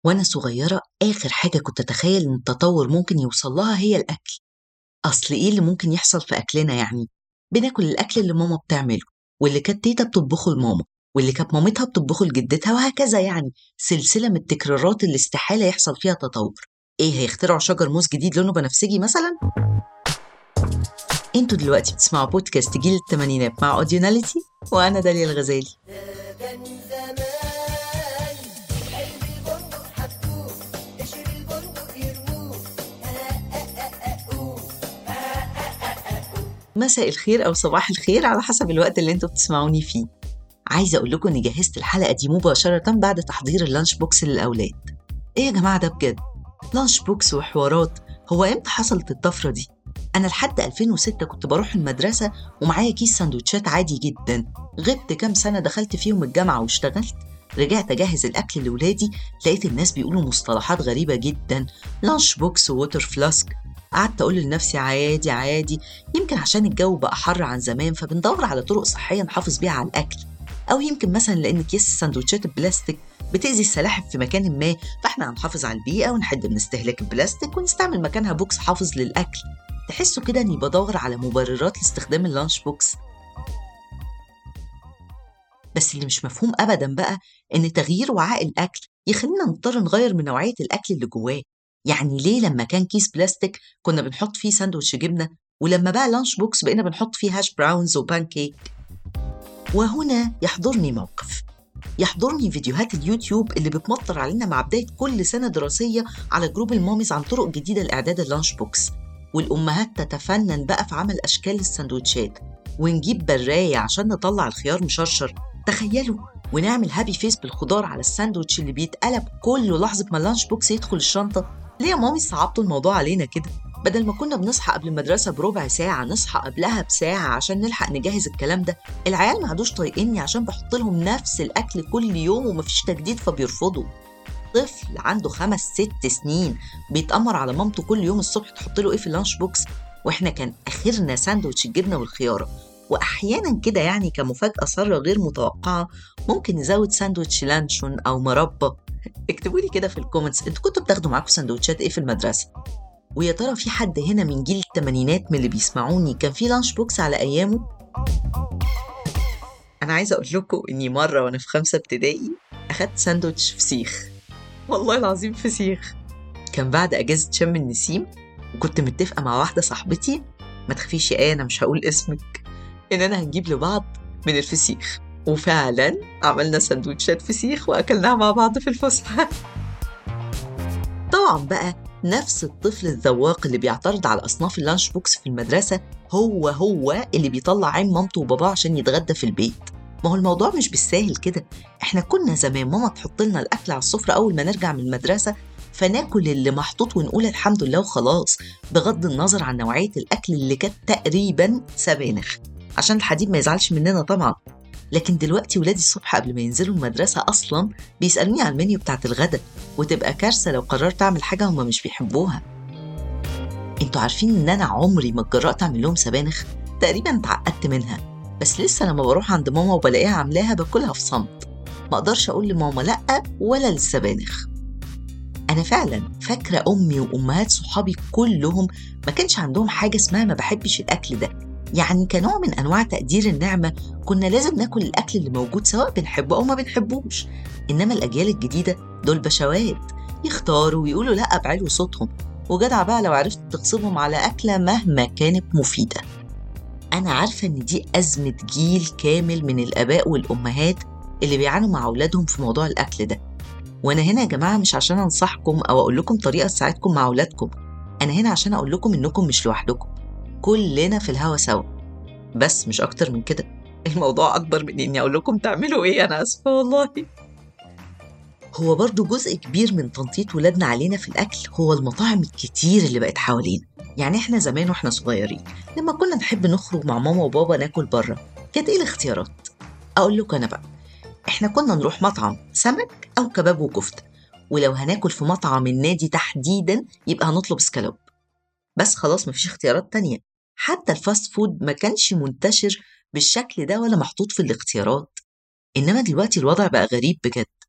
وأنا صغيرة آخر حاجة كنت أتخيل إن التطور ممكن يوصل لها هي الأكل أصل إيه اللي ممكن يحصل في أكلنا يعني؟ بناكل الأكل اللي ماما بتعمله واللي كانت تيتا بتطبخه لماما واللي كانت مامتها بتطبخه لجدتها وهكذا يعني سلسلة من التكرارات اللي استحالة يحصل فيها تطور إيه هيخترعوا شجر موز جديد لونه بنفسجي مثلا؟ انتوا دلوقتي بتسمعوا بودكاست جيل الثمانينات مع اوديوناليتي وانا داليا الغزالي كان زمان قلب البندق حبوه قشر البندق يرموه مساء الخير او صباح الخير على حسب الوقت اللي انتوا بتسمعوني فيه عايزه اقول لكم اني جهزت الحلقه دي مباشره بعد تحضير اللانش بوكس للاولاد ايه يا جماعه ده بجد لانش بوكس وحوارات هو امتى حصلت الطفره دي انا لحد 2006 كنت بروح المدرسه ومعايا كيس سندوتشات عادي جدا غبت كام سنه دخلت فيهم الجامعه واشتغلت رجعت اجهز الاكل لاولادي لقيت الناس بيقولوا مصطلحات غريبه جدا لانش بوكس ووتر فلاسك قعدت اقول لنفسي عادي عادي يمكن عشان الجو بقى حر عن زمان فبندور على طرق صحيه نحافظ بيها على الاكل او يمكن مثلا لان اكياس السندوتشات البلاستيك بتأذي السلاحف في مكان ما فاحنا هنحافظ على البيئه ونحد من استهلاك البلاستيك ونستعمل مكانها بوكس حافظ للاكل تحسوا كده اني بدور على مبررات لاستخدام اللانش بوكس بس اللي مش مفهوم ابدا بقى ان تغيير وعاء الاكل يخلينا نضطر نغير من نوعيه الاكل اللي جواه يعني ليه لما كان كيس بلاستيك كنا بنحط فيه ساندوتش جبنه ولما بقى لانش بوكس بقينا بنحط فيه هاش براونز وبان كيك وهنا يحضرني موقف يحضرني فيديوهات اليوتيوب اللي بتمطر علينا مع بداية كل سنة دراسية على جروب الماميز عن طرق جديدة لإعداد اللانش بوكس والأمهات تتفنن بقى في عمل أشكال السندوتشات ونجيب براية عشان نطلع الخيار مشرشر تخيلوا ونعمل هابي فيس بالخضار على الساندوتش اللي بيتقلب كله لحظة ما اللانش بوكس يدخل الشنطة ليه يا مامي صعبتوا الموضوع علينا كده بدل ما كنا بنصحى قبل المدرسة بربع ساعة نصحى قبلها بساعة عشان نلحق نجهز الكلام ده العيال ما عادوش طايقيني عشان بحط لهم نفس الأكل كل يوم ومفيش تجديد فبيرفضوا طفل عنده خمس ست سنين بيتأمر على مامته كل يوم الصبح تحط له ايه في اللانش بوكس واحنا كان اخرنا ساندوتش الجبنه والخياره واحيانا كده يعني كمفاجاه ساره غير متوقعه ممكن نزود ساندوتش لانشون او مربى اكتبوا لي كده في الكومنتس انتوا كنتوا بتاخدوا معاكم سندوتشات ايه في المدرسه ويا ترى في حد هنا من جيل الثمانينات من اللي بيسمعوني كان في لانش بوكس على ايامه انا عايزه اقول لكم اني مره وانا في خمسه ابتدائي اخدت ساندوتش فسيخ والله العظيم فسيخ كان بعد اجازه شم النسيم وكنت متفقه مع واحده صاحبتي ما تخافيش يا ايه انا مش هقول اسمك اننا هنجيب لبعض من الفسيخ وفعلا عملنا سندوتشات فسيخ واكلناها مع بعض في الفسحه طبعا بقى نفس الطفل الذواق اللي بيعترض على اصناف اللانش بوكس في المدرسه هو هو اللي بيطلع عين مامته وباباه عشان يتغدى في البيت ما هو الموضوع مش بالساهل كده احنا كنا زمان ماما تحط لنا الاكل على السفره اول ما نرجع من المدرسه فناكل اللي محطوط ونقول الحمد لله وخلاص بغض النظر عن نوعيه الاكل اللي كانت تقريبا سبانخ عشان الحديد ما يزعلش مننا طبعا لكن دلوقتي ولادي الصبح قبل ما ينزلوا المدرسة أصلا بيسألوني على المنيو بتاعت الغدا وتبقى كارثة لو قررت أعمل حاجة هما مش بيحبوها انتوا عارفين ان انا عمري ما اتجرأت اعمل لهم سبانخ تقريبا اتعقدت منها بس لسه لما بروح عند ماما وبلاقيها عاملاها باكلها في صمت ما اقدرش اقول لماما لا ولا للسبانخ انا فعلا فاكره امي وامهات صحابي كلهم ما كانش عندهم حاجه اسمها ما بحبش الاكل ده يعني كنوع من انواع تقدير النعمه كنا لازم ناكل الاكل اللي موجود سواء بنحبه او ما بنحبوش انما الاجيال الجديده دول بشوات يختاروا ويقولوا لا بعلو صوتهم وجدع بقى لو عرفت تغصبهم على اكله مهما كانت مفيده انا عارفه ان دي ازمه جيل كامل من الاباء والامهات اللي بيعانوا مع اولادهم في موضوع الاكل ده وانا هنا يا جماعه مش عشان انصحكم او اقول لكم طريقه تساعدكم مع اولادكم انا هنا عشان اقول لكم انكم مش لوحدكم كلنا في الهوا سوا بس مش اكتر من كده الموضوع اكبر من اني اقول لكم تعملوا ايه انا اسفه والله هو برضو جزء كبير من تنطيط ولادنا علينا في الاكل هو المطاعم الكتير اللي بقت حوالينا يعني احنا زمان واحنا صغيرين لما كنا نحب نخرج مع ماما وبابا ناكل بره كانت ايه الاختيارات اقول لكم انا بقى احنا كنا نروح مطعم سمك او كباب وكفته ولو هناكل في مطعم النادي تحديدا يبقى هنطلب سكالوب بس خلاص مفيش اختيارات تانية حتى الفاست فود ما كانش منتشر بالشكل ده ولا محطوط في الاختيارات إنما دلوقتي الوضع بقى غريب بجد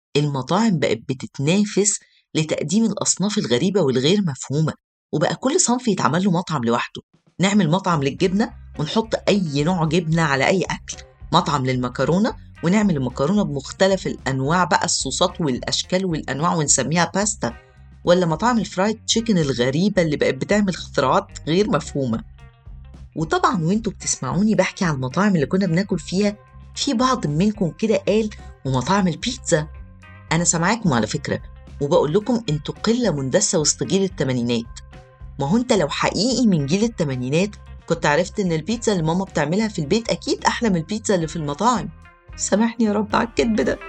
المطاعم بقت بتتنافس لتقديم الأصناف الغريبة والغير مفهومة وبقى كل صنف يتعمل له مطعم لوحده نعمل مطعم للجبنة ونحط أي نوع جبنة على أي أكل مطعم للمكرونة ونعمل المكرونة بمختلف الأنواع بقى الصوصات والأشكال والأنواع ونسميها باستا ولا مطاعم الفرايد تشيكن الغريبة اللي بقت بتعمل اختراعات غير مفهومة وطبعا وانتوا بتسمعوني بحكي عن المطاعم اللي كنا بناكل فيها في بعض منكم كده قال ومطاعم البيتزا أنا سامعاكم على فكرة وبقول لكم انتوا قلة مندسة وسط جيل التمانينات ما هو انت لو حقيقي من جيل التمانينات كنت عرفت ان البيتزا اللي ماما بتعملها في البيت اكيد احلى من البيتزا اللي في المطاعم سامحني يا رب على الكذب ده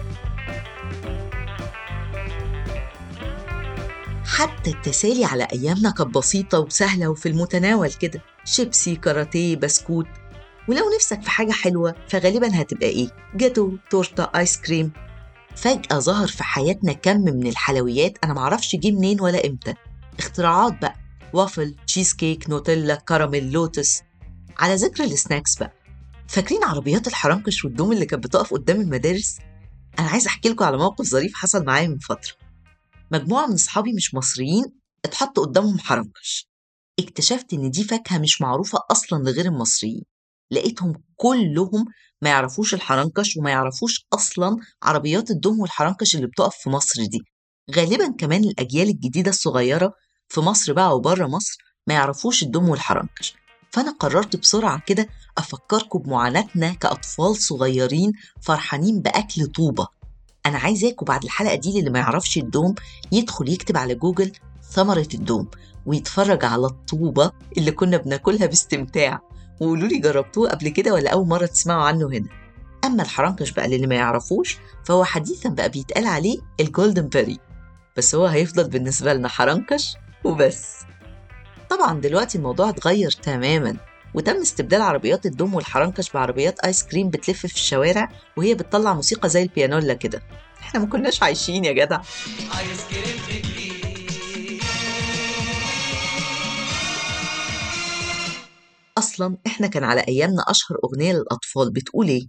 حتى التسالي على ايامنا كانت بسيطة وسهلة وفي المتناول كده شيبسي كاراتيه بسكوت ولو نفسك في حاجة حلوة فغالبا هتبقى ايه جاتو تورتة ايس كريم فجأة ظهر في حياتنا كم من الحلويات أنا معرفش جه منين ولا إمتى اختراعات بقى وافل تشيز كيك نوتيلا كراميل لوتس على ذكر السناكس بقى فاكرين عربيات الحرنكش والدوم اللي كانت بتقف قدام المدارس أنا عايز أحكي لكم على موقف ظريف حصل معايا من فترة مجموعة من أصحابي مش مصريين اتحط قدامهم حرنكش اكتشفت إن دي فاكهة مش معروفة أصلا لغير المصريين لقيتهم كلهم ما يعرفوش الحرنكش وما يعرفوش أصلا عربيات الدوم والحرنكش اللي بتقف في مصر دي غالبا كمان الأجيال الجديدة الصغيرة في مصر بقى وبره مصر ما يعرفوش الدوم والحرنكش فأنا قررت بسرعة كده أفكركم بمعاناتنا كأطفال صغيرين فرحانين بأكل طوبة أنا عايزاكم بعد الحلقة دي اللي ما يعرفش الدوم يدخل يكتب على جوجل ثمرة الدوم ويتفرج على الطوبة اللي كنا بناكلها باستمتاع وقولوا لي جربتوه قبل كده ولا أول مرة تسمعوا عنه هنا أما الحرنكش بقى اللي ما يعرفوش فهو حديثا بقى بيتقال عليه الجولدن بيري بس هو هيفضل بالنسبة لنا حرنكش وبس طبعا دلوقتي الموضوع اتغير تماما وتم استبدال عربيات الدوم والحرنكش بعربيات ايس كريم بتلف في الشوارع وهي بتطلع موسيقى زي البيانولا كده احنا ما كناش عايشين يا جدع ايس كريم تجري اصلا احنا كان على ايامنا اشهر اغنيه للاطفال بتقول ايه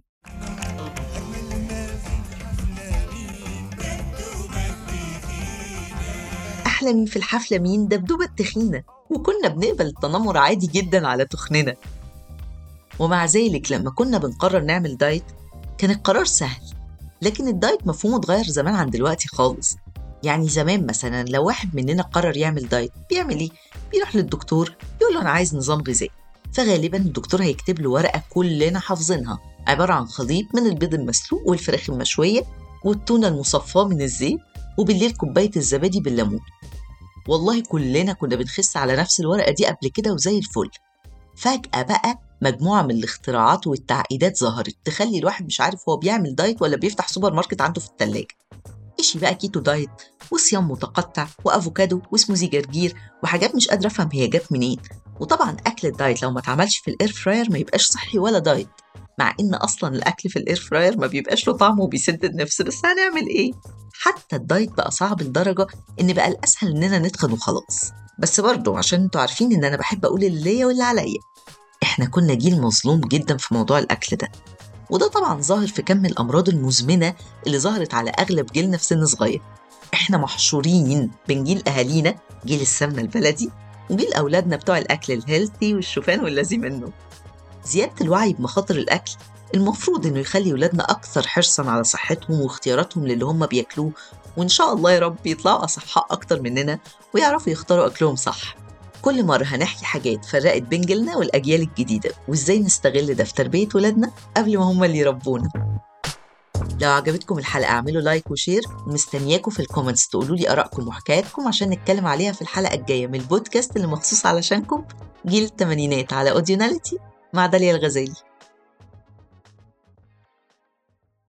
احلى مين في الحفله مين دبدوبه التخينه وكنا بنقبل التنمر عادي جدا على تخننا ومع ذلك لما كنا بنقرر نعمل دايت كان القرار سهل لكن الدايت مفهومه اتغير زمان عن دلوقتي خالص يعني زمان مثلا لو واحد مننا قرر يعمل دايت بيعمل ايه بيروح للدكتور يقول له انا عايز نظام غذائي فغالبا الدكتور هيكتب له ورقه كلنا حافظينها عباره عن خليط من البيض المسلوق والفراخ المشويه والتونه المصفاه من الزيت وبالليل كوبايه الزبادي بالليمون والله كلنا كنا بنخس على نفس الورقه دي قبل كده وزي الفل فجاه بقى مجموعه من الاختراعات والتعقيدات ظهرت تخلي الواحد مش عارف هو بيعمل دايت ولا بيفتح سوبر ماركت عنده في التلاجة إشي بقى كيتو دايت وصيام متقطع وافوكادو وسموزي جرجير وحاجات مش قادره افهم هي جت منين وطبعا اكل الدايت لو ما اتعملش في الاير فراير ما يبقاش صحي ولا دايت مع ان اصلا الاكل في الاير فراير ما بيبقاش له طعم وبيسد النفس بس هنعمل ايه حتى الدايت بقى صعب لدرجه ان بقى الاسهل اننا نتخن وخلاص بس برضه عشان انتوا عارفين ان انا بحب اقول اللي ليا واللي عليا احنا كنا جيل مظلوم جدا في موضوع الاكل ده وده طبعا ظاهر في كم الامراض المزمنه اللي ظهرت على اغلب جيلنا في سن صغير احنا محشورين بين جيل اهالينا جيل السمنه البلدي وجيل اولادنا بتوع الاكل الهيلثي والشوفان والذي منه زياده الوعي بمخاطر الاكل المفروض انه يخلي ولادنا اكثر حرصا على صحتهم واختياراتهم للي هم بياكلوه وان شاء الله يا رب يطلعوا اصحاء اكتر مننا ويعرفوا يختاروا اكلهم صح كل مرة هنحكي حاجات فرقت بين جيلنا والأجيال الجديدة وإزاي نستغل ده في تربية ولادنا قبل ما هم اللي يربونا لو عجبتكم الحلقة اعملوا لايك وشير ومستنياكم في الكومنتس تقولوا لي آرائكم وحكاياتكم عشان نتكلم عليها في الحلقة الجاية من البودكاست اللي مخصوص علشانكم جيل التمانينات على أوديوناليتي مع داليا الغزالي